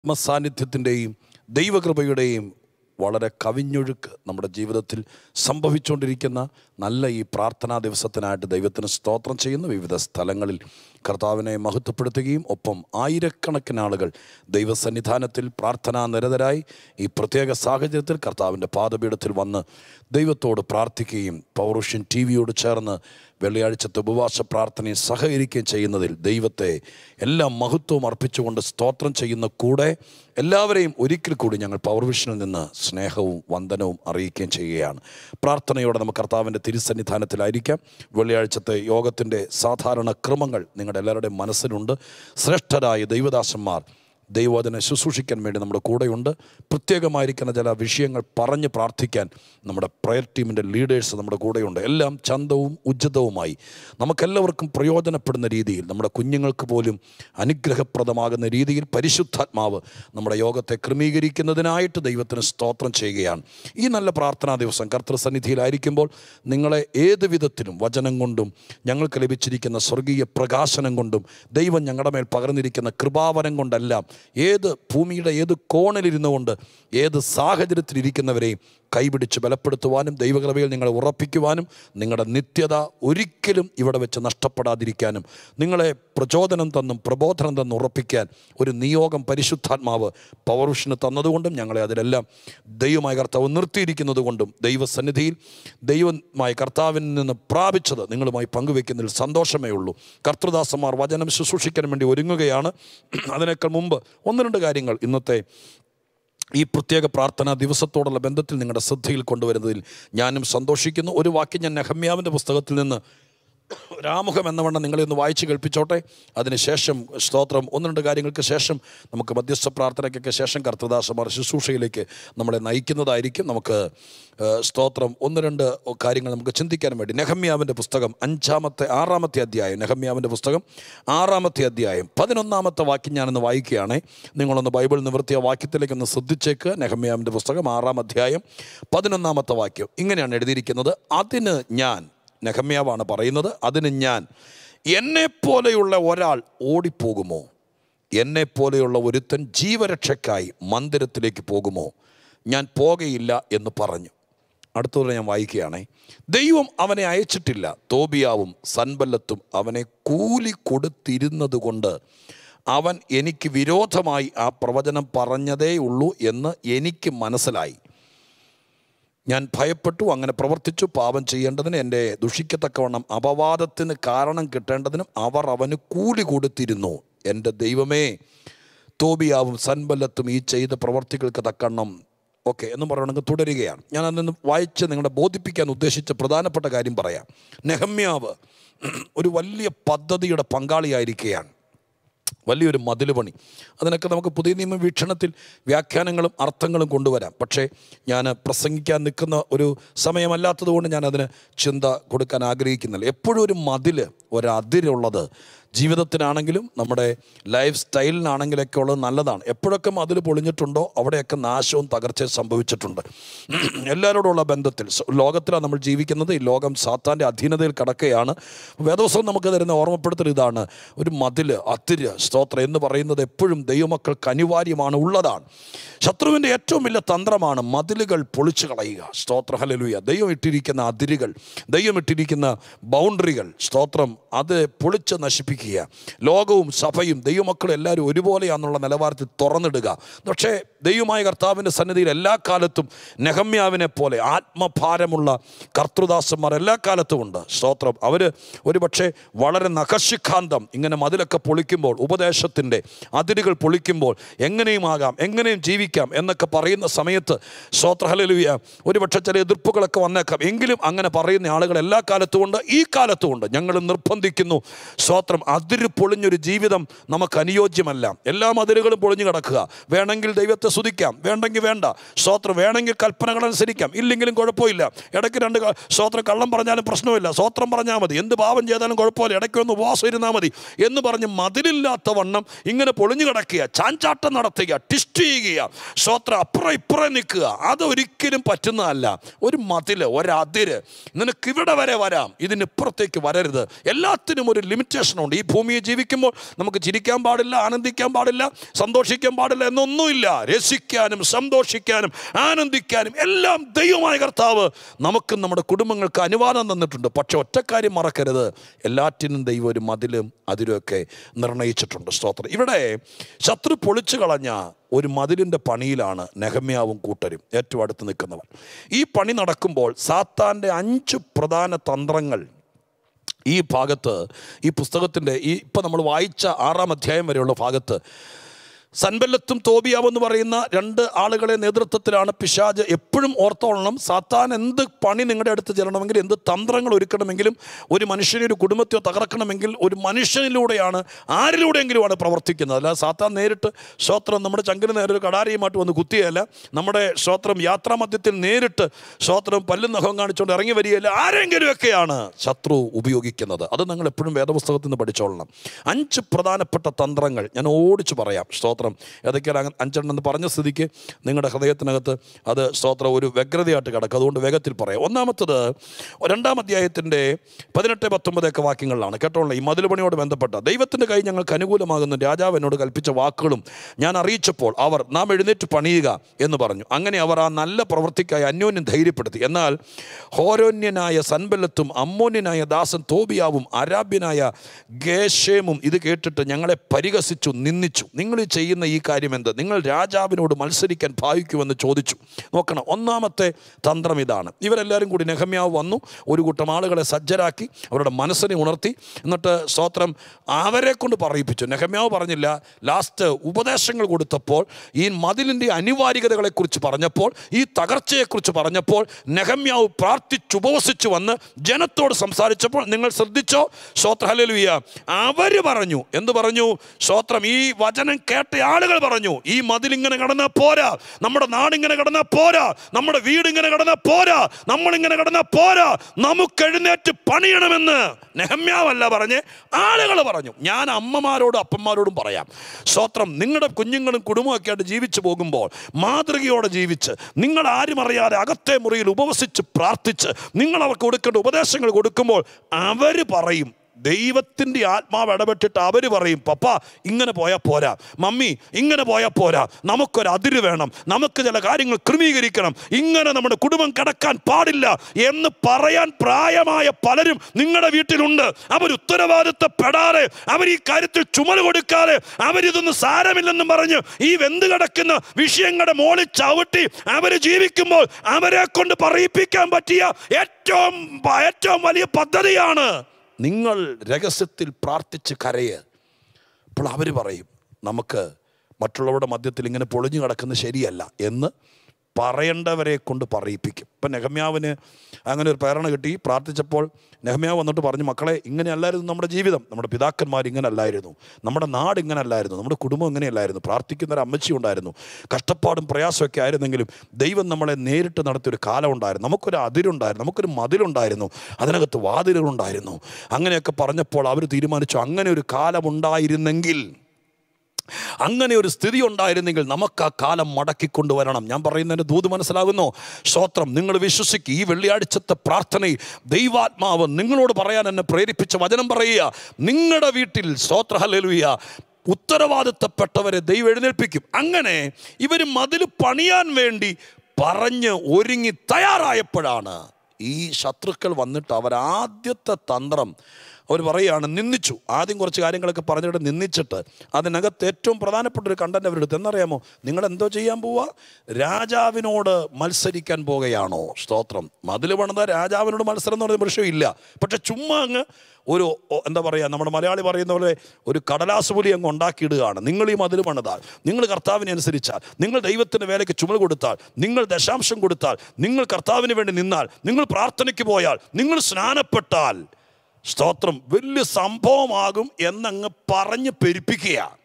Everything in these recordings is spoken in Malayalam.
ആത്മസാന്നിധ്യത്തിൻ്റെയും ദൈവകൃപയുടെയും വളരെ കവിഞ്ഞൊഴുക്ക് നമ്മുടെ ജീവിതത്തിൽ സംഭവിച്ചുകൊണ്ടിരിക്കുന്ന നല്ല ഈ പ്രാർത്ഥനാ ദിവസത്തിനായിട്ട് ദൈവത്തിന് സ്തോത്രം ചെയ്യുന്നു വിവിധ സ്ഥലങ്ങളിൽ കർത്താവിനെ മഹത്വപ്പെടുത്തുകയും ഒപ്പം ആയിരക്കണക്കിന് ആളുകൾ ദൈവസന്നിധാനത്തിൽ പ്രാർത്ഥനാ നിരതരായി ഈ പ്രത്യേക സാഹചര്യത്തിൽ കർത്താവിൻ്റെ പാദപീഠത്തിൽ വന്ന് ദൈവത്തോട് പ്രാർത്ഥിക്കുകയും പൗരുഷ്യൻ ടി വിയോട് ചേർന്ന് വെള്ളിയാഴ്ചത്തെ ഉപവാസ പ്രാർത്ഥനയിൽ സഹകരിക്കുകയും ചെയ്യുന്നതിൽ ദൈവത്തെ എല്ലാ മഹത്വവും അർപ്പിച്ചുകൊണ്ട് സ്തോത്രം ചെയ്യുന്ന കൂടെ എല്ലാവരെയും ഒരിക്കൽ കൂടി ഞങ്ങൾ പൗർവിഷനിൽ നിന്ന് സ്നേഹവും വന്ദനവും അറിയിക്കുകയും ചെയ്യുകയാണ് പ്രാർത്ഥനയോടെ നമുക്ക് കർത്താവിൻ്റെ തിരുസന്നിധാനത്തിലായിരിക്കാം വെള്ളിയാഴ്ചത്തെ യോഗത്തിൻ്റെ സാധാരണ ക്രമങ്ങൾ നിങ്ങളുടെ എല്ലാവരുടെയും മനസ്സിലുണ്ട് ശ്രേഷ്ഠരായ ദൈവദാസന്മാർ ദൈവവചന ശുശ്രൂഷിക്കാൻ വേണ്ടി നമ്മുടെ കൂടെയുണ്ട് പ്രത്യേകമായിരിക്കുന്ന ചില വിഷയങ്ങൾ പറഞ്ഞ് പ്രാർത്ഥിക്കാൻ നമ്മുടെ പ്രയർ ടീമിൻ്റെ ലീഡേഴ്സ് നമ്മുടെ കൂടെയുണ്ട് എല്ലാം ചന്തവും ഉജ്ജിതവുമായി നമുക്കെല്ലാവർക്കും പ്രയോജനപ്പെടുന്ന രീതിയിൽ നമ്മുടെ കുഞ്ഞുങ്ങൾക്ക് പോലും അനുഗ്രഹപ്രദമാകുന്ന രീതിയിൽ പരിശുദ്ധാത്മാവ് നമ്മുടെ യോഗത്തെ ക്രമീകരിക്കുന്നതിനായിട്ട് ദൈവത്തിന് സ്തോത്രം ചെയ്യുകയാണ് ഈ നല്ല പ്രാർത്ഥനാ ദിവസം കർത്തൃസന്നിധിയിലായിരിക്കുമ്പോൾ നിങ്ങളെ ഏത് വിധത്തിലും വചനം കൊണ്ടും ഞങ്ങൾക്ക് ലഭിച്ചിരിക്കുന്ന സ്വർഗീയ പ്രകാശനം കൊണ്ടും ദൈവം ഞങ്ങളുടെ മേൽ പകർന്നിരിക്കുന്ന കൃപാവരം കൊണ്ടെല്ലാം ഏത് ഭൂമിയുടെ ഏത് കോണിലിരുന്നുകൊണ്ട് ഏത് സാഹചര്യത്തിലിരിക്കുന്നവരെയും കൈപിടിച്ച് ബലപ്പെടുത്തുവാനും ദൈവകൃപയിൽ നിങ്ങളെ ഉറപ്പിക്കുവാനും നിങ്ങളുടെ നിത്യത ഒരിക്കലും ഇവിടെ വെച്ച് നഷ്ടപ്പെടാതിരിക്കാനും നിങ്ങളെ പ്രചോദനം തന്നും പ്രബോധനം തന്നും ഉറപ്പിക്കാൻ ഒരു നിയോഗം പരിശുദ്ധാത്മാവ് പൗരുഷന് തന്നതുകൊണ്ടും ഞങ്ങളെ അതിലെല്ലാം ദൈവമായ കർത്താവ് നിർത്തിയിരിക്കുന്നത് കൊണ്ടും ദൈവസന്നിധിയിൽ ദൈവമായ കർത്താവിൽ നിന്ന് പ്രാപിച്ചത് നിങ്ങളുമായി പങ്കുവെക്കുന്നതിൽ സന്തോഷമേ ഉള്ളൂ കർത്തൃദാസന്മാർ വചനം ശുശ്രൂഷിക്കാൻ വേണ്ടി ഒരുങ്ങുകയാണ് അതിനേക്കാൾ മുമ്പ് ഒന്ന് രണ്ട് കാര്യങ്ങൾ ഇന്നത്തെ ഈ പ്രത്യേക പ്രാർത്ഥനാ ദിവസത്തോടുള്ള ബന്ധത്തിൽ നിങ്ങളുടെ ശ്രദ്ധയിൽ കൊണ്ടുവരുന്നതിൽ ഞാനും സന്തോഷിക്കുന്നു ഒരു വാക്യം ഞാൻ നെഹമ്യാവിൻ്റെ പുസ്തകത്തിൽ നിന്ന് രാമുഖം എന്നവണ്ണം നിങ്ങളെ ഒന്ന് വായിച്ച് കേൾപ്പിച്ചോട്ടെ അതിനുശേഷം സ്തോത്രം ഒന്ന് രണ്ട് കാര്യങ്ങൾക്ക് ശേഷം നമുക്ക് മധ്യസ്ഥ പ്രാർത്ഥനയ്ക്കൊക്കെ ശേഷം കർത്തദാസമാർ ശുശ്രൂഷയിലേക്ക് നമ്മളെ നയിക്കുന്നതായിരിക്കും നമുക്ക് ഏഹ്, സ്തോത്രം ഒന്ന് രണ്ട് കാര്യങ്ങൾ നമുക്ക് ചിന്തിക്കാൻ വേണ്ടി നെഹമ്യാവിൻ്റെ പുസ്തകം അഞ്ചാമത്തെ ആറാമത്തെ അധ്യായം നെഹമ്യാവിൻ്റെ പുസ്തകം ആറാമത്തെ അധ്യായം പതിനൊന്നാമത്തെ വാക്യം ഞാനൊന്ന് വായിക്കുകയാണ് നിങ്ങളൊന്ന് ബൈബിൾ നിവർത്തിയ വാക്യത്തിലേക്ക് ഒന്ന് ശ്രദ്ധിച്ചേക്ക് നെഹമ്യാവിൻ്റെ പുസ്തകം ആറാം അധ്യായം പതിനൊന്നാമത്തെ വാക്യം ഇങ്ങനെയാണ് എഴുതിയിരിക്കുന്നത് അതിന് ഞാൻ നെഹമ്യാവാണ് പറയുന്നത് അതിന് ഞാൻ എന്നെപ്പോലെയുള്ള ഒരാൾ ഓടിപ്പോകുമോ എന്നെപ്പോലെയുള്ള ഒരുത്തൻ ജീവരക്ഷയ്ക്കായി മന്ദിരത്തിലേക്ക് പോകുമോ ഞാൻ പോകയില്ല എന്ന് പറഞ്ഞു അടുത്തത് ഞാൻ വായിക്കുകയാണേ ദൈവം അവനെ അയച്ചിട്ടില്ല തോബിയാവും സൻബല്ലത്തും അവനെ കൂലി കൊടുത്തിരുന്നത് കൊണ്ട് അവൻ എനിക്ക് വിരോധമായി ആ പ്രവചനം പറഞ്ഞതേ ഉള്ളൂ എന്ന് എനിക്ക് മനസ്സിലായി ഞാൻ ഭയപ്പെട്ടു അങ്ങനെ പ്രവർത്തിച്ചു പാപം ചെയ്യേണ്ടതിന് എൻ്റെ ദുഷിക്കത്തക്കവണ്ണം അപവാദത്തിന് കാരണം കിട്ടേണ്ടതിനും അവർ അവന് കൂലി കൊടുത്തിരുന്നു എൻ്റെ ദൈവമേ തോബിയാവും സൻബല്ലത്തും ഈ ചെയ്ത പ്രവർത്തികൾക്ക് തക്കണ്ണം ഓക്കെ എന്ന് പറയണമെങ്കിൽ തുടരുകയാണ് ഞാൻ അതിൽ നിന്ന് വായിച്ച് നിങ്ങളെ ബോധിപ്പിക്കാൻ ഉദ്ദേശിച്ച പ്രധാനപ്പെട്ട കാര്യം പറയാം നെഹമ്യാവ് ഒരു വലിയ പദ്ധതിയുടെ പങ്കാളിയായിരിക്കുകയാണ് വലിയൊരു മതിൽ പണി അതിനൊക്കെ നമുക്ക് പുതിയ നിയമ വീക്ഷണത്തിൽ വ്യാഖ്യാനങ്ങളും അർത്ഥങ്ങളും കൊണ്ടുവരാം പക്ഷേ ഞാൻ പ്രസംഗിക്കാൻ നിൽക്കുന്ന ഒരു സമയമല്ലാത്തതുകൊണ്ട് ഞാൻ അതിന് ചിന്ത കൊടുക്കാൻ ആഗ്രഹിക്കുന്നില്ല എപ്പോഴും ഒരു മതിൽ ഒരതിരുള്ളത് ജീവിതത്തിനാണെങ്കിലും നമ്മുടെ ലൈഫ് സ്റ്റൈലിനാണെങ്കിലൊക്കെ ഉള്ളത് നല്ലതാണ് എപ്പോഴൊക്കെ മതിൽ പൊളിഞ്ഞിട്ടുണ്ടോ അവിടെയൊക്കെ നാശവും തകർച്ചയും സംഭവിച്ചിട്ടുണ്ട് എല്ലാവരോടുള്ള ബന്ധത്തിൽ സ- ലോകത്തിലാണ് നമ്മൾ ജീവിക്കുന്നത് ഈ ലോകം സാത്താൻ്റെ അധീനതയിൽ കിടക്കുകയാണ് വേദവസം നമുക്ക് തരുന്ന ഓർമ്മപ്പെടുത്തൽ ഇതാണ് ഒരു മതിൽ അതിര് സ്തോത്രം എന്ന് പറയുന്നത് എപ്പോഴും ദൈവമക്കൾക്ക് അനിവാര്യമാണ് ഉള്ളതാണ് ശത്രുവിൻ്റെ ഏറ്റവും വലിയ തന്ത്രമാണ് മതിലുകൾ പൊളിച്ചു കളയുക സ്തോത്ര ഹലലുയ ദൈവം ഇട്ടിരിക്കുന്ന അതിരുകൾ ദൈവം ഇട്ടിരിക്കുന്ന ബൗണ്ടറികൾ സ്തോത്രം അത് പൊളിച്ച് നശിപ്പിക്കുക ലോകവും സഭയും ദൈവമക്കളും എല്ലാവരും ഒരുപോലെയാണെന്നുള്ള നിലവാരത്തിൽ തുറന്നിടുക പക്ഷേ ദൈവമായ കർത്താവിൻ്റെ സന്നിധിയിൽ എല്ലാ കാലത്തും നെഹമ്യാവിനെ പോലെ ആത്മഭാരമുള്ള കർത്തൃദാസന്മാർ എല്ലാ കാലത്തും ഉണ്ട് സ്തോത്രം അവർ ഒരുപക്ഷെ വളരെ നഖശിഖാന്തം ഇങ്ങനെ മതിലൊക്കെ പൊളിക്കുമ്പോൾ ഉപദേശത്തിൻ്റെ അതിരുകൾ പൊളിക്കുമ്പോൾ എങ്ങനെയും ആകാം എങ്ങനെയും ജീവിക്കാം എന്നൊക്കെ പറയുന്ന സമയത്ത് സ്തോത്രഹലലുയ ഒരുപക്ഷെ ചില എതിർപ്പുകളൊക്കെ വന്നേക്കാം എങ്കിലും അങ്ങനെ പറയുന്ന ആളുകൾ എല്ലാ കാലത്തും ഉണ്ട് ഈ കാലത്തും ഉണ്ട് ഞങ്ങൾ നിർബന്ധിക്കുന്നു സ്തോത്രം അതിര് പൊളിഞ്ഞൊരു ജീവിതം നമുക്ക് അനുയോജ്യമല്ല എല്ലാ മതിലുകളും പൊളിഞ്ഞു കിടക്കുക വേണമെങ്കിൽ ദൈവത്തെ സ്തുതിക്കാം വേണ്ടെങ്കിൽ വേണ്ട സ്തോത്രം വേണമെങ്കിൽ കൽപ്പനകൾ അനുസരിക്കാം ഇല്ലെങ്കിലും കുഴപ്പമില്ല ഇടയ്ക്ക് രണ്ട് ക- സ്തോത്രം കള്ളം പറഞ്ഞാലും പ്രശ്നമില്ല സ്തോത്രം പറഞ്ഞാൽ മതി എന്ത് പാപം ചെയ്താലും കുഴപ്പമില്ല ഇടയ്ക്ക് ഒന്ന് ഉപവാസം ഇരുന്നാൽ മതി എന്ന് പറഞ്ഞ് മതിലില്ലാത്ത വണ്ണം ഇങ്ങനെ പൊളിഞ്ഞു കിടക്കുക ചാഞ്ചാട്ടം നടത്തുക ടിസ്റ്റ് ചെയ്യുക സ്തോത്രം അപ്പുറം ഇപ്പുറം നിൽക്കുക അതൊരിക്കലും പറ്റുന്നതല്ല ഒരു മതില് ഒരതിര് നിനക്ക് ഇവിടെ വരെ വരാം ഇതിനിപ്പുറത്തേക്ക് വരരുത് എല്ലാത്തിനും ഒരു ലിമിറ്റേഷൻ ഉണ്ട് ഈ ഭൂമിയെ ജീവിക്കുമ്പോൾ നമുക്ക് ചിരിക്കാൻ പാടില്ല ആനന്ദിക്കാൻ പാടില്ല സന്തോഷിക്കാൻ പാടില്ല എന്നൊന്നുമില്ല രസിക്കാനും സന്തോഷിക്കാനും ആനന്ദിക്കാനും എല്ലാം ദൈവമായ കർത്താവ് നമുക്കും നമ്മുടെ കുടുംബങ്ങൾക്ക് അനുവാദം തന്നിട്ടുണ്ട് പക്ഷെ ഒറ്റക്കാര്യം മറക്കരുത് എല്ലാറ്റിനും ദൈവം ഒരു മതിലും അതിലുമൊക്കെ നിർണയിച്ചിട്ടുണ്ട് സ്തോത്രം ഇവിടെ ശത്രു പൊളിച്ചു കളഞ്ഞ ഒരു മതിലിൻ്റെ പണിയിലാണ് നെഹമ്യാവും കൂട്ടരും ഏറ്റവും അടുത്ത് നിൽക്കുന്നവർ ഈ പണി നടക്കുമ്പോൾ സാത്താൻ്റെ അഞ്ച് പ്രധാന തന്ത്രങ്ങൾ ഈ ഭാഗത്ത് ഈ പുസ്തകത്തിൻ്റെ ഈ ഇപ്പം നമ്മൾ വായിച്ച ആറാം അധ്യായം വരെയുള്ള ഭാഗത്ത് സൻബല്ലത്തും തോബിയാവ് എന്ന് പറയുന്ന രണ്ട് ആളുകളെ നേതൃത്വത്തിലാണ് പിശാജ് എപ്പോഴും ഓർത്തോളണം സാത്താൻ എന്ത് പണി നിങ്ങളുടെ അടുത്ത് ചെല്ലണമെങ്കിൽ എന്ത് തന്ത്രങ്ങൾ ഒരുക്കണമെങ്കിലും ഒരു മനുഷ്യനെ ഒരു കുടുംബത്തെ തകർക്കണമെങ്കിൽ ഒരു മനുഷ്യനിലൂടെയാണ് ആരിലൂടെയെങ്കിലുമാണ് പ്രവർത്തിക്കുന്നത് അല്ല സാത്താൻ നേരിട്ട് ശ്രോത്രം നമ്മുടെ ചങ്കിന് നേരെ ഒരു കടാരിയുമായിട്ട് വന്ന് കുത്തിയല്ല നമ്മുടെ ശ്രോത്രം യാത്രാമധ്യത്തിൽ നേരിട്ട് ശ്രോത്രം പല്ലും നഖവും കാണിച്ചുകൊണ്ട് ഇറങ്ങി വരികയല്ല ആരെങ്കിലുമൊക്കെയാണ് ശത്രു ഉപയോഗിക്കുന്നത് അത് നിങ്ങൾ എപ്പോഴും വേദപുസ്തകത്തിൽ നിന്ന് പഠിച്ചോളണം അഞ്ച് പ്രധാനപ്പെട്ട തന്ത്രങ്ങൾ ഞാൻ ഓടിച്ചു പറയാം സ്തോത്രം ഏതൊക്കെയാണ് അങ്ങ് അഞ്ചെണ്ണം എന്ന് പറഞ്ഞ സ്ഥിതിക്ക് നിങ്ങളുടെ ഹൃദയത്തിനകത്ത് അത് സ്തോത്രം ഒരു വ്യഗ്രതയായിട്ട് കിടക്കും അതുകൊണ്ട് വേഗത്തിൽ പറയാം ഒന്നാമത്തത് രണ്ടാം അധ്യായത്തിൻ്റെ പതിനെട്ട് പത്തൊമ്പതൊക്കെ വാക്യങ്ങളിലാണ് കേട്ടോളണം ഈ മതിൽ പണിയോട് ബന്ധപ്പെട്ട ദൈവത്തിൻ്റെ കൈ ഞങ്ങൾക്ക് അനുകൂലമാകുന്ന രാജാവ് എന്നോട് കൽപ്പിച്ച വാക്കുകളും ഞാൻ അറിയിച്ചപ്പോൾ അവർ നാം എഴുന്നേറ്റ് പണിയുക എന്ന് പറഞ്ഞു അങ്ങനെ അവർ ആ നല്ല പ്രവൃത്തിക്കായി അന്യോന്യം ധൈര്യപ്പെടുത്തി എന്നാൽ ഹോരോന്യനായ സൻബല്ലത്തും അമ്മോന്യനായ ദാസൻ തോബിയാവും അരാബ്യനായ ഗേഷേമും ഇത് കേട്ടിട്ട് ഞങ്ങളെ പരിഹസിച്ചു നിന്ദിച്ചു നിങ്ങൾ ഈ ചെയ്യുന്ന ഈ കാര്യം എന്ത് നിങ്ങൾ രാജാവിനോട് മത്സരിക്കാൻ ഭാവിക്കുമെന്ന് ചോദിച്ചു നോക്കണം ഒന്നാമത്തെ തന്ത്രം ഇതാണ് ഇവരെല്ലാവരും കൂടി നെഹമ്യാവ് വന്നു ഒരു കൂട്ടം ആളുകളെ സജ്ജരാക്കി അവരുടെ മനസ്സിനെ ഉണർത്തി എന്നിട്ട് സ്തോത്രം അവരെ കൊണ്ട് പറയിപ്പിച്ചു നെഹമ്യാവ് പറഞ്ഞില്ല ലാസ്റ്റ് ഉപദേശങ്ങൾ കൊടുത്തപ്പോൾ ഈ മതിലിൻ്റെ അനിവാര്യതകളെക്കുറിച്ച് പറഞ്ഞപ്പോൾ ഈ തകർച്ചയെക്കുറിച്ച് പറഞ്ഞപ്പോൾ നെഹമ്യാവ് പ്രാർത്ഥിച്ചുപവസിച്ചു വന്ന് ജനത്തോട് സംസാരിച്ചപ്പോൾ നിങ്ങൾ ശ്രദ്ധിച്ചോ സ്തോത്ര ഹല്ലേലൂയ അവർ പറഞ്ഞു എന്ത് പറഞ്ഞു സ്തോത്രം ഈ വചനം കേട്ട ആളുകൾ പറഞ്ഞു ഈ മതിൽ ഇങ്ങനെ കടന്നാൽ പോരാ നമ്മുടെ നാടിങ്ങനെ കടന്നാൽ പോരാ നമ്മുടെ വീട് ഇങ്ങനെ കടന്നാൽ പോരാ നമ്മളിങ്ങനെ കടന്നാൽ പോരാ നമുക്ക് എഴുന്നേറ്റ് പണിയണമെന്ന് നെഹമ്യാവല്ല പറഞ്ഞ് ആളുകൾ പറഞ്ഞു ഞാൻ അമ്മമാരോടും അപ്പന്മാരോടും പറയാം സ്തോത്രം നിങ്ങളുടെ കുഞ്ഞുങ്ങളും കുടുംബമൊക്കെ ആയിട്ട് ജീവിച്ചു പോകുമ്പോൾ മാതൃകയോടെ ജീവിച്ച് നിങ്ങൾ ആരും അറിയാതെ അകത്തെ മുറിയിൽ ഉപവസിച്ച് പ്രാർത്ഥിച്ച് നിങ്ങൾ അവർക്ക് കൊടുക്കേണ്ട ഉപദേശങ്ങൾ കൊടുക്കുമ്പോൾ അവർ പറയും ദൈവത്തിൻ്റെ ആത്മാവ് ഇടപെട്ടിട്ട് അവർ പറയും പപ്പ ഇങ്ങനെ പോയാൽ പോരാ മമ്മി ഇങ്ങനെ പോയാൽ പോരാ നമുക്കൊരു അതിര് വേണം നമുക്ക് ചില കാര്യങ്ങൾ ക്രമീകരിക്കണം ഇങ്ങനെ നമ്മുടെ കുടുംബം കിടക്കാൻ പാടില്ല എന്ന് പറയാൻ പ്രായമായ പലരും നിങ്ങളുടെ വീട്ടിലുണ്ട് അവർ ഉത്തരവാദിത്തപ്പെടാതെ അവർ ഈ കാര്യത്തിൽ ചുമൽ കൊടുക്കാതെ അവരിതൊന്നും സാരമില്ലെന്നും പറഞ്ഞ് ഈ വെന്ത് കിടക്കുന്ന വിഷയങ്ങളുടെ മോളിൽ ചവിട്ടി അവർ ജീവിക്കുമ്പോൾ അവരെ കൊണ്ട് പറയിപ്പിക്കാൻ പറ്റിയ ഏറ്റവും ഏറ്റവും വലിയ പദ്ധതിയാണ് നിങ്ങൾ രഹസ്യത്തിൽ പ്രാർത്ഥിച്ച് കരയ് അപ്പോൾ അവർ പറയും നമുക്ക് മറ്റുള്ളവരുടെ മധ്യത്തിൽ ഇങ്ങനെ പൊളിഞ്ഞു കിടക്കുന്നത് ശരിയല്ല എന്ന് പറയേണ്ടവരെ കൊണ്ട് പറയിപ്പിക്കും ഇപ്പം നെഹമ്യാവിന് അങ്ങനെ ഒരു പ്രേരണ കിട്ടി പ്രാർത്ഥിച്ചപ്പോൾ നെഹമ്യാവ് വന്നിട്ട് പറഞ്ഞു മക്കളെ ഇങ്ങനെയല്ലായിരുന്നു നമ്മുടെ ജീവിതം നമ്മുടെ പിതാക്കന്മാർ ഇങ്ങനെ അല്ലായിരുന്നു നമ്മുടെ നാട് ഇങ്ങനെ അല്ലായിരുന്നു നമ്മുടെ കുടുംബം ഇങ്ങനെയല്ലായിരുന്നു പ്രാർത്ഥിക്കുന്ന ഒരു അമ്മച്ചി ഉണ്ടായിരുന്നു കഷ്ടപ്പാടും പ്രയാസമൊക്കെ ആയിരുന്നെങ്കിലും ദൈവം നമ്മളെ നേരിട്ട് നടത്തിയൊരു കാലം ഉണ്ടായിരുന്നു നമുക്കൊരു അതിരുണ്ടായിരുന്നു നമുക്കൊരു മതിലുണ്ടായിരുന്നു അതിനകത്ത് വാതിലുകളുണ്ടായിരുന്നു അങ്ങനെയൊക്കെ പറഞ്ഞപ്പോൾ അവർ തീരുമാനിച്ചു അങ്ങനെ ഒരു കാലമുണ്ടായിരുന്നെങ്കിൽ അങ്ങനെ ഒരു സ്ഥിതി ഉണ്ടായിരുന്നെങ്കിൽ നമുക്ക് ആ കാലം മടക്കിക്കൊണ്ടുവരണം ഞാൻ പറയുന്നതിൻ്റെ ദൂത് മനസ്സിലാകുന്നു സ്തോത്രം നിങ്ങൾ വിശ്വസിക്കുക ഈ വെള്ളിയാഴ്ചത്തെ പ്രാർത്ഥനയിൽ ദൈവാത്മാവ് നിങ്ങളോട് പറയാൻ എന്നെ പ്രേരിപ്പിച്ച വചനം പറയുക നിങ്ങളുടെ വീട്ടിൽ സ്തോത്ര ഹല്ലേലൂയ ഉത്തരവാദിത്തപ്പെട്ടവരെ ദൈവം എഴുന്നേൽപ്പിക്കും അങ്ങനെ ഇവർ മതിൽ പണിയാൻ വേണ്ടി പറഞ്ഞ് ഒരുങ്ങി തയ്യാറായപ്പോഴാണ് ഈ ശത്രുക്കൾ വന്നിട്ട് അവർ ആദ്യത്തെ തന്ത്രം അവർ പറയുകയാണ് നിന്ദിച്ചു ആദ്യം കുറച്ച് കാര്യങ്ങളൊക്കെ പറഞ്ഞിട്ട് നിന്ദിച്ചിട്ട് അതിനകത്ത് ഏറ്റവും പ്രധാനപ്പെട്ട ഒരു കണ്ടന്റ് അവരെടുത്ത് എന്നറിയാമോ നിങ്ങൾ എന്തോ ചെയ്യാൻ പോവുക രാജാവിനോട് മത്സരിക്കാൻ പോകുകയാണോ സ്തോത്രം മതിൽ പണിത രാജാവിനോട് മത്സരം എന്ന് പറയുന്ന വിഷയമില്ല പക്ഷെ ചുമ്മാ അങ്ങ് ഒരു ഒ- എന്താ പറയുക നമ്മുടെ മലയാളി പറയുന്ന പോലെ ഒരു കടലാസ് പുലി അങ്ങ് ഉണ്ടാക്കിയിടുകയാണ് നിങ്ങൾ ഈ മതിൽ പണിതാൽ നിങ്ങൾ കർത്താവിനെ അനുസരിച്ചാൽ നിങ്ങൾ ദൈവത്തിൻ്റെ വേലയ്ക്ക് ചുമൽ കൊടുത്താൽ നിങ്ങൾ ദശാംശം കൊടുത്താൽ നിങ്ങൾ കർത്താവിന് വേണ്ടി നിന്നാൽ നിങ്ങൾ പ്രാർത്ഥനയ്ക്ക് പോയാൽ നിങ്ങൾ സ്നാനപ്പെട്ടാൽ സ്തോത്രം വലിയ സംഭവമാകും എന്നങ്ങ് പറഞ്ഞ് പെരുപ്പിക്കുക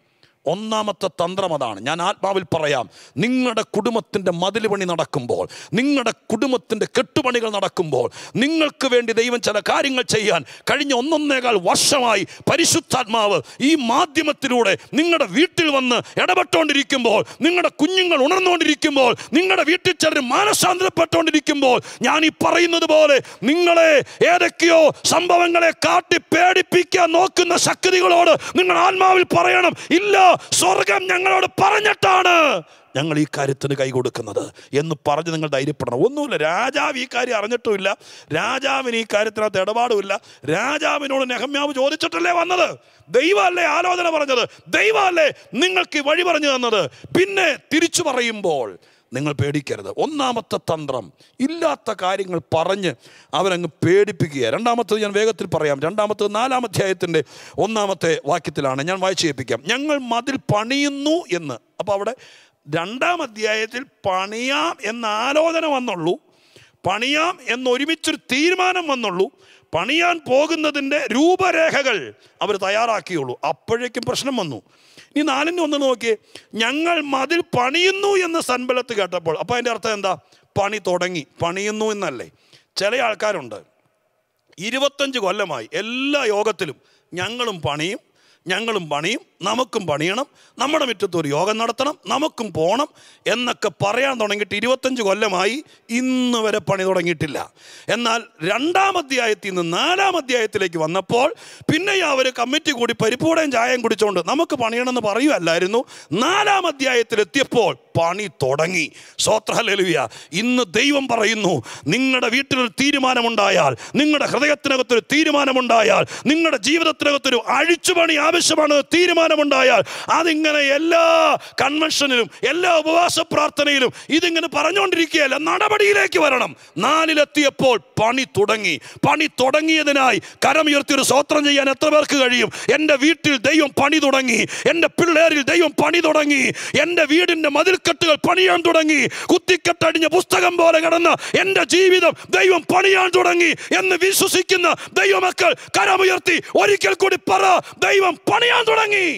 ഒന്നാമത്തെ തന്ത്രം അതാണ് ഞാൻ ആത്മാവിൽ പറയാം നിങ്ങളുടെ കുടുംബത്തിൻ്റെ മതിൽ പണി നടക്കുമ്പോൾ നിങ്ങളുടെ കുടുംബത്തിൻ്റെ കെട്ടുപണികൾ നടക്കുമ്പോൾ നിങ്ങൾക്ക് വേണ്ടി ദൈവം ചില കാര്യങ്ങൾ ചെയ്യാൻ കഴിഞ്ഞ ഒന്നൊന്നേകാൽ വർഷമായി പരിശുദ്ധാത്മാവ് ഈ മാധ്യമത്തിലൂടെ നിങ്ങളുടെ വീട്ടിൽ വന്ന് ഇടപെട്ടുകൊണ്ടിരിക്കുമ്പോൾ നിങ്ങളുടെ കുഞ്ഞുങ്ങൾ ഉണർന്നുകൊണ്ടിരിക്കുമ്പോൾ നിങ്ങളുടെ വീട്ടിൽ ചിലർ മാനസാന്തരപ്പെട്ടുകൊണ്ടിരിക്കുമ്പോൾ ഞാൻ ഈ പറയുന്നത് പോലെ നിങ്ങളെ ഏതൊക്കെയോ സംഭവങ്ങളെ കാട്ടി പേടിപ്പിക്കാൻ നോക്കുന്ന ശക്തികളോട് നിങ്ങൾ ആത്മാവിൽ പറയണം ഇല്ല സ്വർഗം ഞങ്ങളോട് പറഞ്ഞിട്ടാണ് ഞങ്ങൾ ഈ കാര്യത്തിന് കൈ കൊടുക്കുന്നത് എന്ന് പറഞ്ഞ് നിങ്ങൾ ധൈര്യപ്പെടണം ഒന്നുമില്ല രാജാവ് ഈ കാര്യം അറിഞ്ഞിട്ടുമില്ല രാജാവിന് ഈ കാര്യത്തിനകത്ത് ഇടപാടുമില്ല രാജാവിനോട് നെഹമ്യാവ് ചോദിച്ചിട്ടല്ലേ വന്നത് ദൈവമല്ലേ ആലോചന പറഞ്ഞത് ദൈവമല്ലേ നിങ്ങൾക്ക് ഈ വഴി പറഞ്ഞു തന്നത് പിന്നെ തിരിച്ചു പറയുമ്പോൾ നിങ്ങൾ പേടിക്കരുത് ഒന്നാമത്തെ തന്ത്രം ഇല്ലാത്ത കാര്യങ്ങൾ പറഞ്ഞ് അവരങ്ങ് പേടിപ്പിക്കുക രണ്ടാമത്തത് ഞാൻ വേഗത്തിൽ പറയാം രണ്ടാമത്തത് നാലാം അധ്യായത്തിൻ്റെ ഒന്നാമത്തെ വാക്യത്തിലാണ് ഞാൻ വായിച്ചു കേൾപ്പിക്കാം ഞങ്ങൾ മതിൽ പണിയുന്നു എന്ന് അപ്പോൾ അവിടെ രണ്ടാം അധ്യായത്തിൽ പണിയാം എന്ന ആലോചന വന്നുള്ളൂ പണിയാം എന്നൊരുമിച്ചൊരു തീരുമാനം വന്നുള്ളൂ പണിയാൻ പോകുന്നതിൻ്റെ രൂപരേഖകൾ അവർ തയ്യാറാക്കിയുള്ളൂ അപ്പോഴേക്കും പ്രശ്നം വന്നു ഇനി നാലിന് ഒന്ന് നോക്കിയേ ഞങ്ങൾ മതിൽ പണിയുന്നു എന്ന് സൻബലത്ത് കേട്ടപ്പോൾ അപ്പോൾ അതിൻ്റെ അർത്ഥം എന്താ പണി തുടങ്ങി പണിയുന്നു എന്നല്ലേ ചില ആൾക്കാരുണ്ട് ഇരുപത്തഞ്ച് കൊല്ലമായി എല്ലാ യോഗത്തിലും ഞങ്ങളും പണിയും ഞങ്ങളും പണിയും നമുക്കും പണിയണം നമ്മുടെ മുറ്റത്ത് ഒരു യോഗം നടത്തണം നമുക്കും പോകണം എന്നൊക്കെ പറയാൻ തുടങ്ങിയിട്ട് ഇരുപത്തഞ്ച് കൊല്ലമായി ഇന്ന് വരെ പണി തുടങ്ങിയിട്ടില്ല എന്നാൽ രണ്ടാം അധ്യായത്തിൽ നിന്ന് നാലാം അധ്യായത്തിലേക്ക് വന്നപ്പോൾ പിന്നെ അവർ കമ്മിറ്റി കൂടി പരിപ്പൂടയും ചായയും കുടിച്ചുകൊണ്ട് നമുക്ക് പണിയണമെന്ന് പറയുമല്ലായിരുന്നു നാലാം അധ്യായത്തിലെത്തിയപ്പോൾ പണി തുടങ്ങി സ്വത്രഹലലുയ ഇന്ന് ദൈവം പറയുന്നു നിങ്ങളുടെ വീട്ടിലൊരു തീരുമാനമുണ്ടായാൽ നിങ്ങളുടെ ഹൃദയത്തിനകത്തൊരു തീരുമാനമുണ്ടായാൽ നിങ്ങളുടെ ജീവിതത്തിനകത്തൊരു അഴിച്ചുപണി ആവശ്യമാണ് തീരുമാനമുണ്ടായാൽ അതിങ്ങനെ എല്ലാ കൺവെൻഷനിലും എല്ലാ ഉപവാസ പ്രാർത്ഥനയിലും ഇതിങ്ങനെ പറഞ്ഞുകൊണ്ടിരിക്കുകയല്ല നടപടിയിലേക്ക് വരണം നാലിലെത്തിയപ്പോൾ പണി തുടങ്ങി പണി തുടങ്ങിയതിനായി കരമുയർത്തി ഒരു സ്വത്രം ചെയ്യാൻ എത്ര പേർക്ക് കഴിയും എൻ്റെ വീട്ടിൽ ദൈവം പണി തുടങ്ങി എൻ്റെ പിള്ളേരിൽ ദൈവം പണി തുടങ്ങി എൻ്റെ വീടിൻ്റെ മതിൽക്കെട്ടുകൾ പണിയാൻ തുടങ്ങി കുത്തിക്കെട്ടടിഞ്ഞ പുസ്തകം പോലെ കിടന്ന എൻ്റെ ജീവിതം ദൈവം പണിയാൻ തുടങ്ങി എന്ന് വിശ്വസിക്കുന്ന ദൈവമക്കൾ കരമുയർത്തി ഒരിക്കൽ കൂടി പറ ദൈവം പണിയാൻ തുടങ്ങി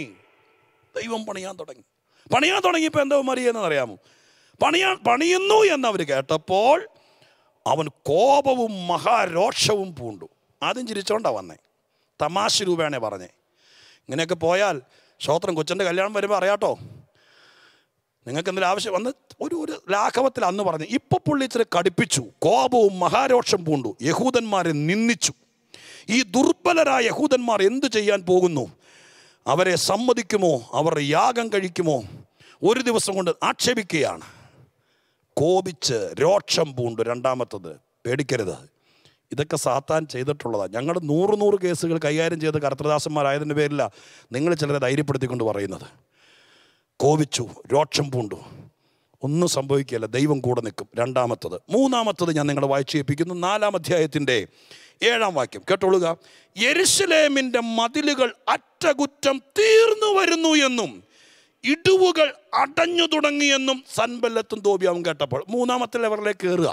ദൈവം പണിയാൻ തുടങ്ങി പണിയാൻ തുടങ്ങിയപ്പോൾ എന്താ മറിയെന്ന് അറിയാമോ പണിയാൻ പണിയുന്നു എന്നവർ കേട്ടപ്പോൾ അവൻ കോപവും മഹാരോഷവും പൂണ്ടു ആദ്യം ചിരിച്ചോണ്ടാ വന്നേ തമാശ രൂപേണേ പറഞ്ഞേ ഇങ്ങനെയൊക്കെ പോയാൽ ശ്രോത്രം കൊച്ചൻ്റെ കല്യാണം വരുമ്പോൾ അറിയാട്ടോ നിങ്ങൾക്ക് എന്തെങ്കിലും ആവശ്യം വന്ന് ഒരു ഒരു ലാഘവത്തിൽ അന്ന് പറഞ്ഞു ഇപ്പൊ പുള്ളി ഇച്ചിരി കടുപ്പിച്ചു കോപവും മഹാരോഷം പൂണ്ടു യഹൂദന്മാരെ നിന്ദിച്ചു ഈ ദുർബലരായ യഹൂദന്മാർ എന്ത് ചെയ്യാൻ പോകുന്നു അവരെ സമ്മതിക്കുമോ അവരുടെ യാഗം കഴിക്കുമോ ഒരു ദിവസം കൊണ്ട് ആക്ഷേപിക്കുകയാണ് കോപിച്ച് രോക്ഷം പൂണ്ടു രണ്ടാമത്തത് പേടിക്കരുത് ഇതൊക്കെ സാത്താൻ ചെയ്തിട്ടുള്ളതാണ് ഞങ്ങൾ നൂറ് നൂറ് കേസുകൾ കൈകാര്യം ചെയ്ത കർത്തദാസന്മാരായതിൻ്റെ പേരില നിങ്ങൾ ചിലരെ ധൈര്യപ്പെടുത്തിക്കൊണ്ട് പറയുന്നത് കോപിച്ചു രോക്ഷം പൂണ്ടു ഒന്നും സംഭവിക്കുകയില്ല ദൈവം കൂടെ നിൽക്കും രണ്ടാമത്തത് മൂന്നാമത്തത് ഞാൻ നിങ്ങളെ വായിച്ചു കേൾപ്പിക്കുന്നു നാലാം അധ്യായത്തിൻ്റെ ഏഴാം വാക്യം കേട്ടോളുക യെരുശലേമിൻ്റെ മതിലുകൾ അറ്റകുറ്റം തീർന്നു വരുന്നു എന്നും ഇടിവുകൾ അടഞ്ഞു തുടങ്ങിയെന്നും സൻബല്ലത്തും തോബിയാവും കേട്ടപ്പോൾ മൂന്നാമത്തെ ലെവലിലേക്ക് കയറുക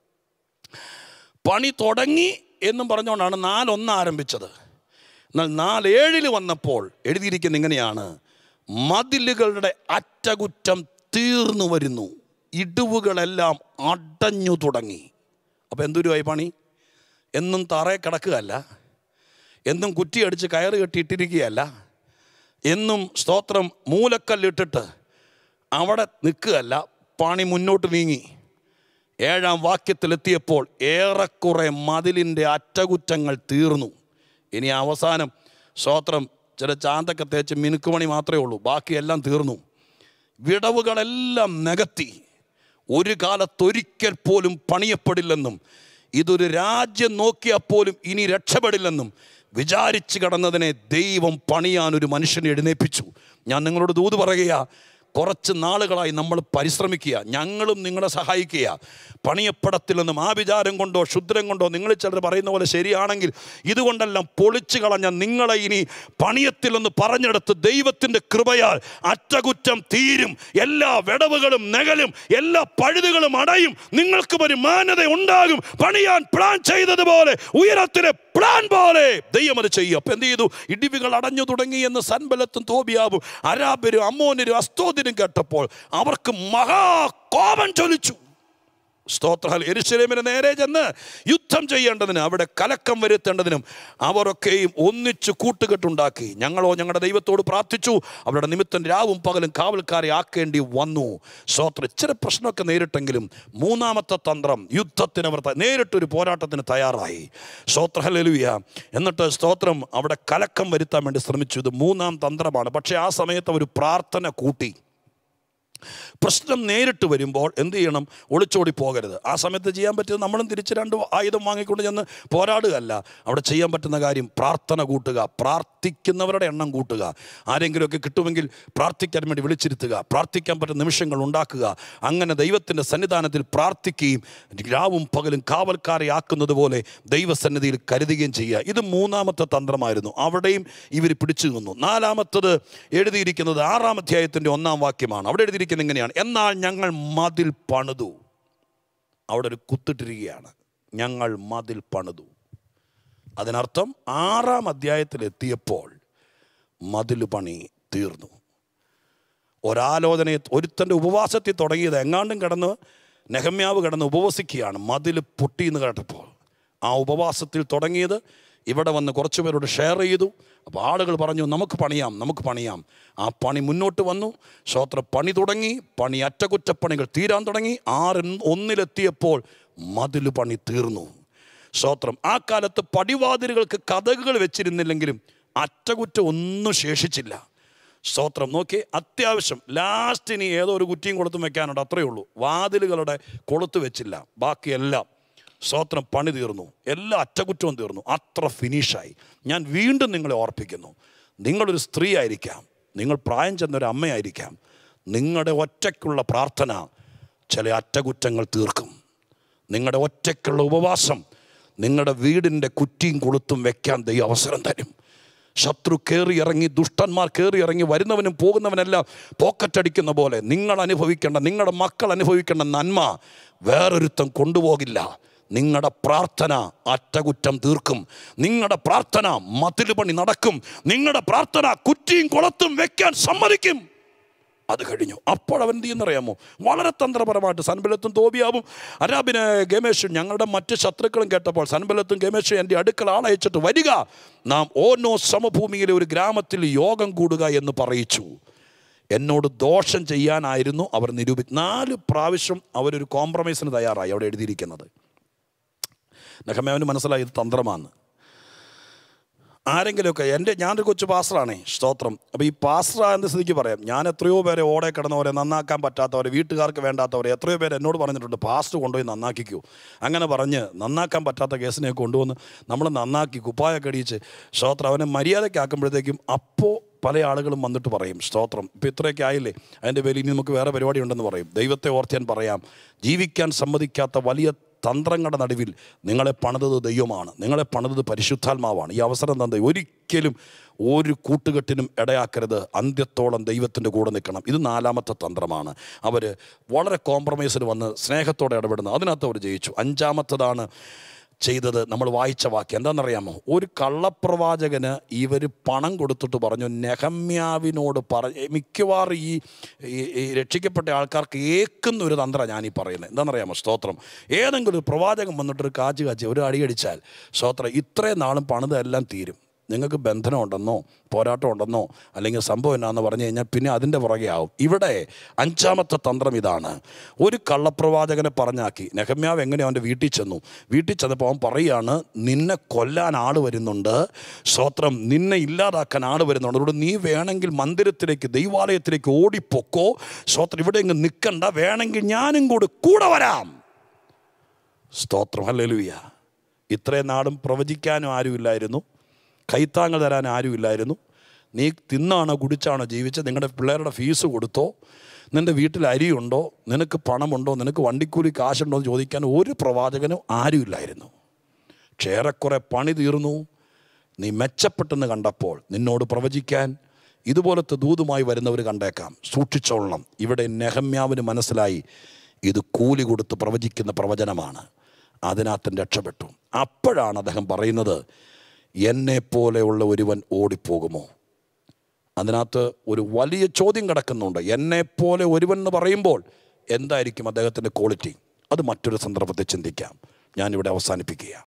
പണി തുടങ്ങി എന്നും പറഞ്ഞുകൊണ്ടാണ് നാലൊന്ന് ആരംഭിച്ചത് എന്നാൽ നാലേഴിൽ വന്നപ്പോൾ എഴുതിയിരിക്കുന്ന ഇങ്ങനെയാണ് മതിലുകളുടെ അറ്റകുറ്റം തീർന്നു വരുന്നു ഇടിവുകളെല്ലാം അടഞ്ഞു തുടങ്ങി അപ്പോൾ എന്തൊരുമായി പണി എന്നും തറയെ കിടക്കുകയല്ല എന്നും കുറ്റിയടിച്ച് കയറ് കെട്ടിയിട്ടിരിക്കുകയല്ല എന്നും സ്തോത്രം മൂലക്കല്ലിട്ടിട്ട് അവിടെ നിൽക്കുകയല്ല പണി മുന്നോട്ട് നീങ്ങി ഏഴാം വാക്യത്തിലെത്തിയപ്പോൾ ഏറെക്കുറെ മതിലിൻ്റെ അറ്റകുറ്റങ്ങൾ തീർന്നു ഇനി അവസാനം സ്തോത്രം ചില ചാന്തൊക്കെ തേച്ച് മിനുക്കുമണി മാത്രമേ ഉള്ളൂ ബാക്കിയെല്ലാം തീർന്നു വിടവുകളെല്ലാം നികത്തി ഒരു കാലത്തൊരിക്കൽ പോലും പണിയപ്പെടില്ലെന്നും ഇതൊരു രാജ്യം നോക്കിയാൽ പോലും ഇനി രക്ഷപ്പെടില്ലെന്നും വിചാരിച്ചു കടന്നതിനെ ദൈവം പണിയാൻ ഒരു മനുഷ്യനെ എഴുന്നേൽപ്പിച്ചു ഞാൻ നിങ്ങളോട് ദൂത് പറയുക കുറച്ച് നാളുകളായി നമ്മൾ പരിശ്രമിക്കുക ഞങ്ങളും നിങ്ങളെ സഹായിക്കുക പണിയപ്പെടത്തില്ലെന്നും ആ വിചാരം കൊണ്ടോ ക്ഷുദ്രം കൊണ്ടോ നിങ്ങൾ ചിലർ പറയുന്ന പോലെ ശരിയാണെങ്കിൽ ഇതുകൊണ്ടെല്ലാം പൊളിച്ചു കളഞ്ഞ നിങ്ങളെ ഇനി പണിയത്തില്ലെന്ന് പറഞ്ഞെടുത്ത് ദൈവത്തിൻ്റെ കൃപയാൽ അറ്റകുറ്റം തീരും എല്ലാ വിടവുകളും നെകലും എല്ലാ പഴുതുകളും അടയും നിങ്ങൾക്ക് ഒരു മാന്യത ഉണ്ടാകും പണിയാൻ പ്ലാൻ ചെയ്തതുപോലെ ഉയരത്തിന് പ്ലാൻ പോലെ ദൈവം അത് ചെയ്യും അപ്പൊ എന്ത് ചെയ്തു ഇടിവുകൾ അടഞ്ഞു തുടങ്ങി എന്ന് സൻബലത്തും തോബിയാവും അരാബരും അമ്മോനരും അസ്തോദിനും കേട്ടപ്പോൾ അവർക്ക് മഹാകോപം ചൊലിച്ചു സ്തോത്രഹൽ എരുശലേമിന് നേരെ ചെന്ന് യുദ്ധം ചെയ്യേണ്ടതിന് അവിടെ കലക്കം വരുത്തേണ്ടതിനും അവരൊക്കെയും ഒന്നിച്ച് കൂട്ടുകെട്ടുണ്ടാക്കി ഞങ്ങളോ ഞങ്ങളുടെ ദൈവത്തോട് പ്രാർത്ഥിച്ചു അവരുടെ നിമിത്തം രാവും പകലും കാവൽക്കാരെ ആക്കേണ്ടി വന്നു സ്തോത്ര ഇച്ചിരി പ്രശ്നമൊക്കെ നേരിട്ടെങ്കിലും മൂന്നാമത്തെ തന്ത്രം യുദ്ധത്തിന് അവർ ത- നേരിട്ടൊരു പോരാട്ടത്തിന് തയ്യാറായി സ്തോത്രഹലുയ എന്നിട്ട് സ്തോത്രം അവിടെ കലക്കം വരുത്താൻ വേണ്ടി ശ്രമിച്ചു ഇത് മൂന്നാം തന്ത്രമാണ് പക്ഷേ ആ സമയത്ത് അവർ പ്രാർത്ഥന കൂട്ടി പ്രശ്നം നേരിട്ട് വരുമ്പോൾ എന്ത് ചെയ്യണം ഒളിച്ചോടി പോകരുത് ആ സമയത്ത് ചെയ്യാൻ പറ്റിയത് നമ്മളും തിരിച്ച് രണ്ട് ആയുധം വാങ്ങിക്കൊണ്ട് ചെന്ന് പോരാടുകയല്ല അവിടെ ചെയ്യാൻ പറ്റുന്ന കാര്യം പ്രാർത്ഥന കൂട്ടുക പ്രാർത്ഥിക്കുന്നവരുടെ എണ്ണം കൂട്ടുക ആരെങ്കിലുമൊക്കെ കിട്ടുമെങ്കിൽ പ്രാർത്ഥിക്കാൻ വേണ്ടി വിളിച്ചിരുത്തുക പ്രാർത്ഥിക്കാൻ പറ്റുന്ന നിമിഷങ്ങൾ ഉണ്ടാക്കുക അങ്ങനെ ദൈവത്തിൻ്റെ സന്നിധാനത്തിൽ പ്രാർത്ഥിക്കുകയും രാവും പകലും കാവൽക്കാരെ ആക്കുന്നത് പോലെ ദൈവസന്നിധിയിൽ കരുതുകയും ചെയ്യുക ഇത് മൂന്നാമത്തെ തന്ത്രമായിരുന്നു അവിടെയും ഇവർ പിടിച്ചു നിന്നു നാലാമത്തത് എഴുതിയിരിക്കുന്നത് ആറാം അധ്യായത്തിൻ്റെ ഒന്നാം വാക്യമാണ് അവിടെ എഴുതിയിരിക്കുന്നത് ഇങ്ങനെയാണ് എന്നാൽ ഞങ്ങൾ മതിൽ പണിതു അവിടെ ഒരു കുത്തിട്ടിരിക്കുകയാണ് ഞങ്ങൾ മതിൽ പണിതു അതിനർത്ഥം ആറാം അധ്യായത്തിലെത്തിയപ്പോൾ മതിൽ പണി തീർന്നു ഒരാലോചനയെ ഒരുത്തൻ്റെ ഉപവാസത്തിൽ തുടങ്ങിയത് എങ്ങാണ്ടും കിടന്ന് നെഹമ്യാവ് കിടന്ന് ഉപവസിക്കുകയാണ് മതിൽ പൊട്ടി എന്ന് കേട്ടപ്പോൾ ആ ഉപവാസത്തിൽ തുടങ്ങിയത് ഇവിടെ വന്ന് കുറച്ച് പേരോട് ഷെയർ ചെയ്തു അപ്പോൾ ആളുകൾ പറഞ്ഞു നമുക്ക് പണിയാം നമുക്ക് പണിയാം ആ പണി മുന്നോട്ട് വന്നു ശ്രോത്ര പണി തുടങ്ങി പണി അറ്റകുറ്റപ്പണികൾ തീരാൻ തുടങ്ങി ആറ് ഒന്നിലെത്തിയപ്പോൾ മതിൽ പണി തീർന്നു സ്തോത്രം ആ കാലത്ത് പടിവാതിലുകൾക്ക് കഥകുകൾ വെച്ചിരുന്നില്ലെങ്കിലും അറ്റകുറ്റം ഒന്നും ശേഷിച്ചില്ല സ്തോത്രം നോക്കി അത്യാവശ്യം ലാസ്റ്റ് ഇനി ഏതോ ഒരു കുറ്റിയും കൊളുത്തും വെക്കാനുണ്ട് അത്രയേ ഉള്ളൂ വാതിലുകളുടെ കൊളുത്ത് വെച്ചില്ല ബാക്കിയെല്ലാം സ്തോത്രം പണി തീർന്നു എല്ലാ അറ്റകുറ്റവും തീർന്നു അത്ര ഫിനിഷായി ഞാൻ വീണ്ടും നിങ്ങളെ ഓർപ്പിക്കുന്നു നിങ്ങളൊരു സ്ത്രീ ആയിരിക്കാം നിങ്ങൾ പ്രായം ചെന്നൊരു അമ്മയായിരിക്കാം നിങ്ങളുടെ ഒറ്റയ്ക്കുള്ള പ്രാർത്ഥന ചില അറ്റകുറ്റങ്ങൾ തീർക്കും നിങ്ങളുടെ ഒറ്റയ്ക്കുള്ള ഉപവാസം നിങ്ങളുടെ വീടിൻ്റെ കുറ്റിയും കൊളുത്തും വെക്കാൻ ദൈവം അവസരം തരും ശത്രു കയറി ഇറങ്ങി ദുഷ്ടന്മാർ കയറി ഇറങ്ങി വരുന്നവനും പോകുന്നവനെല്ലാം പോക്കറ്റടിക്കുന്ന പോലെ നിങ്ങൾ അനുഭവിക്കേണ്ട നിങ്ങളുടെ മക്കൾ അനുഭവിക്കേണ്ട നന്മ വേറൊരുത്തം കൊണ്ടുപോകില്ല നിങ്ങളുടെ പ്രാർത്ഥന അറ്റകുറ്റം തീർക്കും നിങ്ങളുടെ പ്രാർത്ഥന മതിൽ പണി നടക്കും നിങ്ങളുടെ പ്രാർത്ഥന കുറ്റിയും കുളത്തും വെക്കാൻ സമ്മതിക്കും അത് കഴിഞ്ഞു അപ്പോൾ അവൻ എന്ത് ചെയ്യുന്നറിയാമോ വളരെ തന്ത്രപരമായിട്ട് സൻബലത്തും തോബിയാവും അരാബിന് ഗമേഷും ഞങ്ങളുടെ മറ്റ് ശത്രുക്കളും കേട്ടപ്പോൾ സൻബലത്തും ഗമേഷും എൻ്റെ അടുക്കൽ ആളയച്ചിട്ട് വരിക നാം ഓരോ സമഭൂമിയിലെ ഒരു ഗ്രാമത്തിൽ യോഗം കൂടുക എന്ന് പറയിച്ചു എന്നോട് ദോഷം ചെയ്യാനായിരുന്നു അവർ നിരൂപി നാല് പ്രാവശ്യം അവരൊരു കോംപ്രമൈസിന് തയ്യാറായി അവിടെ എഴുതിയിരിക്കുന്നത് നെഹമ്യാവിന് മനസ്സിലായി ഇത് തന്ത്രമാണ് ആരെങ്കിലുമൊക്കെ എൻ്റെ ഞാനൊരു കൊച്ചു പാസ്റ്ററാണേ സ്തോത്രം അപ്പോൾ ഈ പാസ്റ്റർ എന്ന സ്ഥിതിക്ക് പറയാം ഞാൻ എത്രയോ പേരെ ഓടെ കിടന്നവരെ നന്നാക്കാൻ പറ്റാത്തവരെ വീട്ടുകാർക്ക് വേണ്ടാത്തവരെ എത്രയോ പേര് എന്നോട് പറഞ്ഞിട്ടുണ്ട് പാസ്റ്റ് കൊണ്ടുപോയി നന്നാക്കിക്കൂ അങ്ങനെ പറഞ്ഞ് നന്നാക്കാൻ പറ്റാത്ത കേസിനെ കൊണ്ടുവന്ന് നമ്മൾ നന്നാക്കി കുപ്പായൊക്കെ അടിയിച്ച് സ്തോത്രം അവനെ മര്യാദയ്ക്കാക്കുമ്പോഴത്തേക്കും അപ്പോൾ പല ആളുകളും വന്നിട്ട് പറയും സ്തോത്രം ഇപ്പോൾ ഇത്രയൊക്കെ ആയില്ലേ അതിൻ്റെ പേരിൽ ഇനി നമുക്ക് വേറെ പരിപാടി ഉണ്ടെന്ന് പറയും ദൈവത്തെ ഓർത്ത് ഞാൻ പറയാം ജീവിക്കാൻ സമ്മതിക്കാത്ത വലിയ തന്ത്രങ്ങളുടെ നടുവിൽ നിങ്ങളെ പണിതത് ദൈവമാണ് നിങ്ങളെ പണിതത് പരിശുദ്ധാത്മാവാണ് ഈ അവസരം തന്നെ ഒരിക്കലും ഒരു കൂട്ടുകെട്ടിനും ഇടയാക്കരുത് അന്ത്യത്തോളം ദൈവത്തിൻ്റെ കൂടെ നിൽക്കണം ഇത് നാലാമത്തെ തന്ത്രമാണ് അവർ വളരെ കോംപ്രമൈസിൽ വന്ന് സ്നേഹത്തോടെ ഇടപെടുന്നു അതിനകത്ത് അവർ ജയിച്ചു അഞ്ചാമത്തതാണ് ചെയ്തത് നമ്മൾ വായിച്ച വാക്യം എന്താണെന്നറിയാമോ ഒരു കള്ളപ്രവാചകന് ഇവർ പണം കൊടുത്തിട്ട് പറഞ്ഞു നെഹമ്യാവിനോട് പറ മിക്കവാറും ഈ ഈ- ഈ രക്ഷിക്കപ്പെട്ട ആൾക്കാർക്ക് ഏക്കുന്ന ഒരു തന്ത്രം ഞാനീ പറയുന്നത് എന്താണെന്നറിയാമോ സ്തോത്രം ഏതെങ്കിലും ഒരു പ്രവാചകൻ വന്നിട്ടൊരു കാച്ച് കാച്ചി ഒരു അടിയടിച്ചാൽ സ്തോത്രം ഇത്രയും നാളും പണിതെല്ലാം തീരും നിങ്ങൾക്ക് ബന്ധനമുണ്ടെന്നോ പോരാട്ടം ഉണ്ടെന്നോ അല്ലെങ്കിൽ സംഭവം എന്നാന്ന് പറഞ്ഞു കഴിഞ്ഞാൽ പിന്നെ അതിൻ്റെ പുറകെ ആവും ഇവിടെ അഞ്ചാമത്തെ തന്ത്രം ഇതാണ് ഒരു കള്ളപ്രവാചകനെ പറഞ്ഞാക്കി നെഹമ്യാവ് എങ്ങനെ അവൻ്റെ വീട്ടിൽ ചെന്നു വീട്ടിൽ ചെന്നപ്പോൾ അവൻ പറയുകയാണ് നിന്നെ കൊല്ലാൻ ആൾ വരുന്നുണ്ട് സ്വത്രം നിന്നെ ഇല്ലാതാക്കാൻ ആൾ വരുന്നുണ്ട് അതുകൊണ്ട് നീ വേണമെങ്കിൽ മന്ദിരത്തിലേക്ക് ദൈവാലയത്തിലേക്ക് ഓടിപ്പൊക്കോ സ്വത്രം ഇവിടെ ഇങ്ങ് നിൽക്കണ്ട വേണമെങ്കിൽ ഞാനും കൂടി കൂടെ വരാം സ്തോത്രം ഹല്ലേലൂയ ഇത്രയും നാളും പ്രവചിക്കാനും ആരുമില്ലായിരുന്നു കൈത്താങ്ങൾ തരാൻ ആരുമില്ലായിരുന്നു നീ തിന്നാണോ കുടിച്ചാണോ ജീവിച്ചത് നിങ്ങളുടെ പിള്ളേരുടെ ഫീസ് കൊടുത്തോ നിൻ്റെ വീട്ടിൽ അരിയുണ്ടോ നിനക്ക് പണമുണ്ടോ നിനക്ക് വണ്ടിക്കൂലി കാശുണ്ടോ എന്ന് ചോദിക്കാൻ ഒരു പ്രവാചകനും ആരുമില്ലായിരുന്നു പക്ഷേ ഏറെക്കുറെ പണി തീർന്നു നീ മെച്ചപ്പെട്ടെന്ന് കണ്ടപ്പോൾ നിന്നോട് പ്രവചിക്കാൻ ഇതുപോലത്തെ ദൂതുമായി വരുന്നവർ കണ്ടേക്കാം സൂക്ഷിച്ചോളണം ഇവിടെ നെഹമ്യാവിന് മനസ്സിലായി ഇത് കൂലി കൊടുത്ത് പ്രവചിക്കുന്ന പ്രവചനമാണ് അതിനകത്തും രക്ഷപ്പെട്ടു അപ്പോഴാണ് അദ്ദേഹം പറയുന്നത് എന്നെപ്പോലെയുള്ള ഒരുവൻ ഓടിപ്പോകുമോ അതിനകത്ത് ഒരു വലിയ ചോദ്യം കിടക്കുന്നുണ്ട് എന്നെപ്പോലെ ഒരുവൻ എന്ന് പറയുമ്പോൾ എന്തായിരിക്കും അദ്ദേഹത്തിൻ്റെ ക്വാളിറ്റി അത് മറ്റൊരു സന്ദർഭത്തിൽ ചിന്തിക്കാം ഞാനിവിടെ അവസാനിപ്പിക്കുക